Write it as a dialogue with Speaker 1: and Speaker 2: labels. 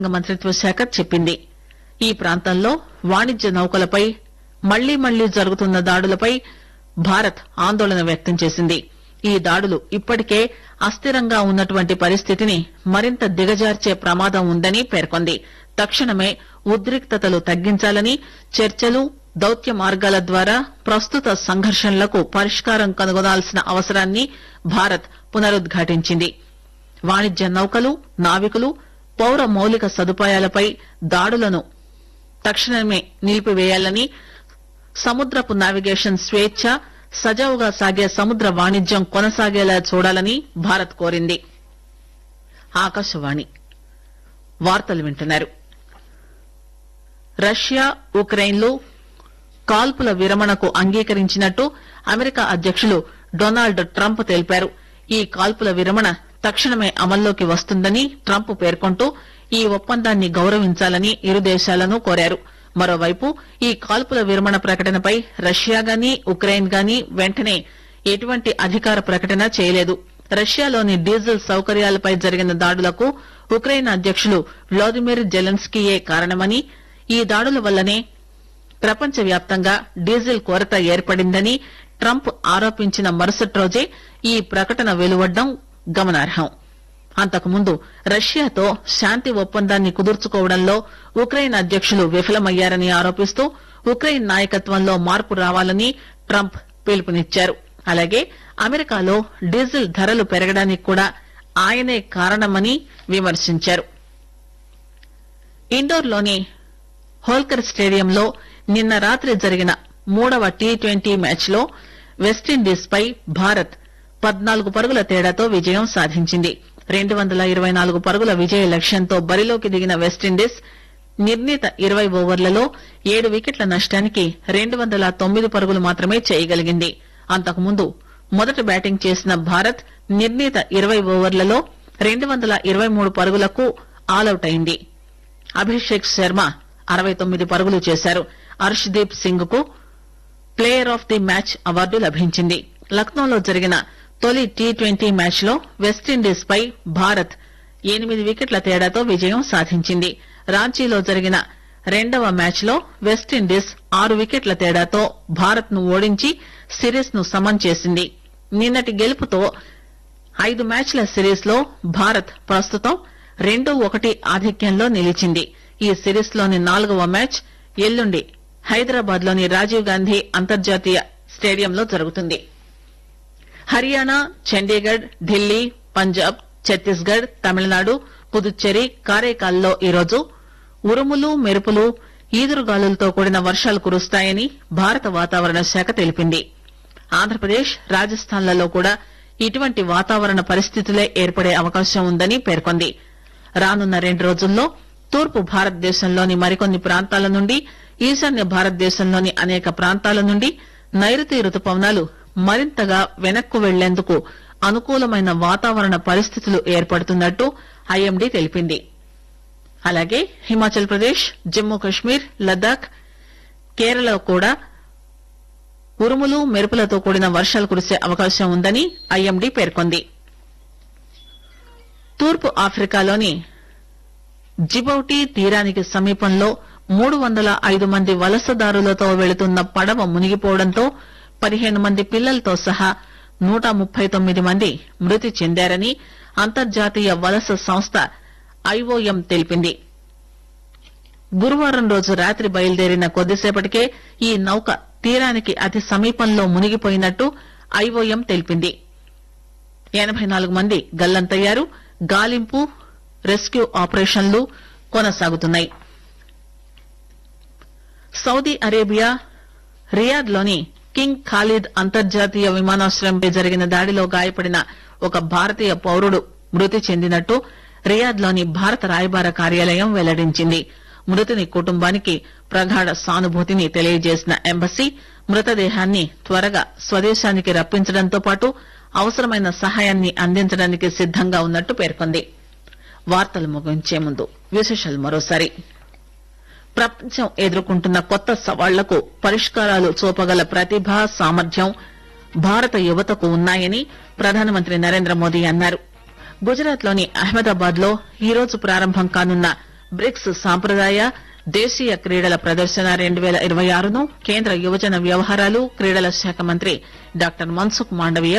Speaker 1: మంత్రిత్వ శాఖ చెప్పింది ఈ ప్రాంతంలో వాణిజ్య నౌకలపై మళ్లీ మళ్లీ జరుగుతున్న దాడులపై భారత్ ఆందోళన వ్యక్తం చేసింది ఈ దాడులు ఇప్పటికే అస్థిరంగా ఉన్నటువంటి పరిస్థితిని మరింత దిగజార్చే ప్రమాదం ఉందని పేర్కొంది తక్షణమే ఉద్రిక్తతలు తగ్గించాలని చర్చలు దౌత్య మార్గాల ద్వారా ప్రస్తుత సంఘర్షణలకు పరిష్కారం కనుగొనాల్సిన అవసరాన్ని భారత్ పునరుద్ఘాటించింది వాణిజ్య నౌకలు నావికులు పౌర మౌలిక సదుపాయాలపై దాడులను తక్షణమే నిలిపివేయాలని సముద్రపు నావిగేషన్ స్వేచ్ఛ సజావుగా సాగే సముద్ర వాణిజ్యం కొనసాగేలా చూడాలని భారత్ కోరింది ఆకాశవాణి వార్తలు వింటున్నారు రష్యా ఉక్రెయిన్లు కాల్పుల విరమణకు అంగీకరించినట్టు అమెరికా అధ్యకులు డొనాల్డ్ ట్రంప్ తెలిపారు ఈ కాల్పుల విరమణ తక్షణమే అమల్లోకి వస్తుందని ట్రంప్ పేర్కొంటూ ఈ ఒప్పందాన్ని గౌరవించాలని ఇరు దేశాలను కోరారు మరోవైపు ఈ కాల్పుల విరమణ ప్రకటనపై రష్యా గాని ఉక్రెయిన్ గాని వెంటనే ఎటువంటి అధికార ప్రకటన చేయలేదు రష్యాలోని డీజిల్ సౌకర్యాలపై జరిగిన దాడులకు ఉక్రెయిన్ అధ్యకులు వ్లాదిమిర్ జెలెన్స్కీయే కారణమని ఈ దాడుల వల్లనే ప్రపంచవ్యాప్తంగా డీజిల్ కొరత ఏర్పడిందని ట్రంప్ ఆరోపించిన మరుసటి రోజే ఈ ప్రకటన వెలువడ్డం గమనార్హం అంతకుముందు రష్యాతో శాంతి ఒప్పందాన్ని కుదుర్చుకోవడంలో ఉక్రెయిన్ అధ్యకులు విఫలమయ్యారని ఆరోపిస్తూ ఉక్రెయిన్ నాయకత్వంలో మార్పు రావాలని ట్రంప్ పిలుపునిచ్చారు అలాగే అమెరికాలో డీజిల్ ధరలు పెరగడానికి కూడా ఆయనే కారణమని విమర్శించారు ఇండోర్లోని హోల్కర్ స్టేడియంలో నిన్న రాత్రి జరిగిన మూడవ టీ ట్వంటీ మ్యాచ్లో వెస్టిండీస్ పై భారత్ పద్నాలుగు పరుగుల తేడాతో విజయం సాధించింది రెండు వందల ఇరవై నాలుగు పరుగుల విజయ లక్ష్యంతో బరిలోకి దిగిన వెస్టిండీస్ నిర్ణీత ఇరవై ఓవర్లలో ఏడు వికెట్ల నష్టానికి రెండు వందల తొమ్మిది పరుగులు మాత్రమే చేయగలిగింది అంతకుముందు మొదట బ్యాటింగ్ చేసిన భారత్ నిర్ణీత ఇరవై ఓవర్లలో రెండు వందల ఇరవై మూడు పరుగులకు ఆలౌట్ అయింది అభిషేక్ శర్మ అరవై తొమ్మిది పరుగులు చేశారు హర్షదీప్ సింగ్ కు player of the match award లభించింది లక్నోలో జరిగిన తొలి టీ ట్వంటీ మ్యాచ్ లో వెస్టిండీస్ పై భారత్ ఎనిమిది వికెట్ల తేడాతో విజయం సాధించింది రాంచీలో జరిగిన రెండవ మ్యాచ్ లో వెస్టిండీస్ ఆరు వికెట్ల తేడాతో భారత్ ను ఓడించి సిరీస్ ను సమన్ చేసింది నిన్నటి గెలుపుతో ఐదు మ్యాచ్ల సిరీస్ లో భారత్ ప్రస్తుతం రెండు ఒకటి ఆధిక్యంలో నిలిచింది ఈ సిరీస్ లోని నాలుగవ మ్యాచ్ ఎల్లుండి హైదరాబాద్ లోని రాజీవ్ గాంధీ అంతర్జాతీయ స్టేడియంలో జరుగుతుంది హర్యానా చండీగఢ్ ఢిల్లీ పంజాబ్ ఛత్తీస్గఢ్ తమిళనాడు పుదుచ్చేరి కారైకాల్లో ఈరోజు ఉరుములు మెరుపులు ఈదురుగాలులతో కూడిన వర్షాలు కురుస్తాయని భారత వాతావరణ శాఖ తెలిపింది ఆంధ్రప్రదేశ్ రాజస్థాన్లలో కూడా ఇటువంటి వాతావరణ పరిస్థితులే ఏర్పడే అవకాశం ఉందని పేర్కొంది రానున్న రెండు రోజుల్లో తూర్పు భారతదేశంలోని మరికొన్ని ప్రాంతాల నుండి ఈశాన్య భారతదేశంలోని అనేక ప్రాంతాల నుండి నైరుతి రుతుపవనాలు మరింతగా వెనక్కు వెళ్లేందుకు అనుకూలమైన వాతావరణ పరిస్థితులు ఏర్పడుతున్నట్టు ఐఎండీ తెలిపింది అలాగే హిమాచల్ ప్రదేశ్ జమ్మూ కశ్మీర్ లద్దాఖ్ కేరళ కూడా ఉరుములు మెరుపులతో కూడిన వర్షాలు కురిసే అవకాశం ఉందని ఐఎండీ పేర్కొంది తూర్పు ఆఫ్రికాలోని జిబౌటి తీరానికి సమీపంలో మూడు వందల ఐదు మంది వలసదారులతో వెళుతున్న పడవ మునిగిపోవడంతో పదిహేను మంది పిల్లలతో సహా నూట ముప్పై తొమ్మిది మంది మృతి చెందారని అంతర్జాతీయ వలస సంస్థ ఐఓఎం తెలిపింది గురువారం రోజు రాత్రి బయలుదేరిన కొద్దిసేపటికే ఈ నౌక తీరానికి అతి సమీపంలో మునిగిపోయినట్టు ఐఓఎం తెలిపింది ఎనబై నాలుగు మంది గల్లంతయ్యారు గాలింపు రెస్క్యూ ఆపరేషన్లు కొనసాగుతున్నాయి సౌదీ అరేబియా రియాద్ లోని కింగ్ ఖాలిద్ అంతర్జాతీయ విమానాశ్రయంపై జరిగిన దాడిలో గాయపడిన ఒక భారతీయ పౌరుడు మృతి చెందినట్టు రియాద్ లోని భారత రాయబార కార్యాలయం వెల్లడించింది మృతుని కుటుంబానికి ప్రగాఢ సానుభూతిని తెలియజేసిన ఎంబసీ మృతదేహాన్ని త్వరగా స్వదేశానికి రప్పించడంతో పాటు అవసరమైన సహాయాన్ని అందించడానికి సిద్దంగా ఉన్నట్టు పేర్కొంది వార్తలు ముగించే ముందు విశేషాలు మరోసారి ప్రపంచం ఎదుర్కొంటున్న కొత్త సవాళ్లకు పరిష్కారాలు చూపగల ప్రతిభ సామర్థ్యం భారత యువతకు ఉన్నాయని ప్రధానమంత్రి నరేంద్ర మోదీ అన్నారు గుజరాత్ లోని అహ్మదాబాద్ లో ఈరోజు ప్రారంభం కానున్న బ్రిక్స్ సాంప్రదాయ దేశీయ క్రీడల ప్రదర్శన రెండు పేల ఇరవై ఆరును కేంద్ర యువజన వ్యవహారాలు క్రీడల శాఖ మంత్రి డాక్టర్ మన్సుఖ్ మాండవీయ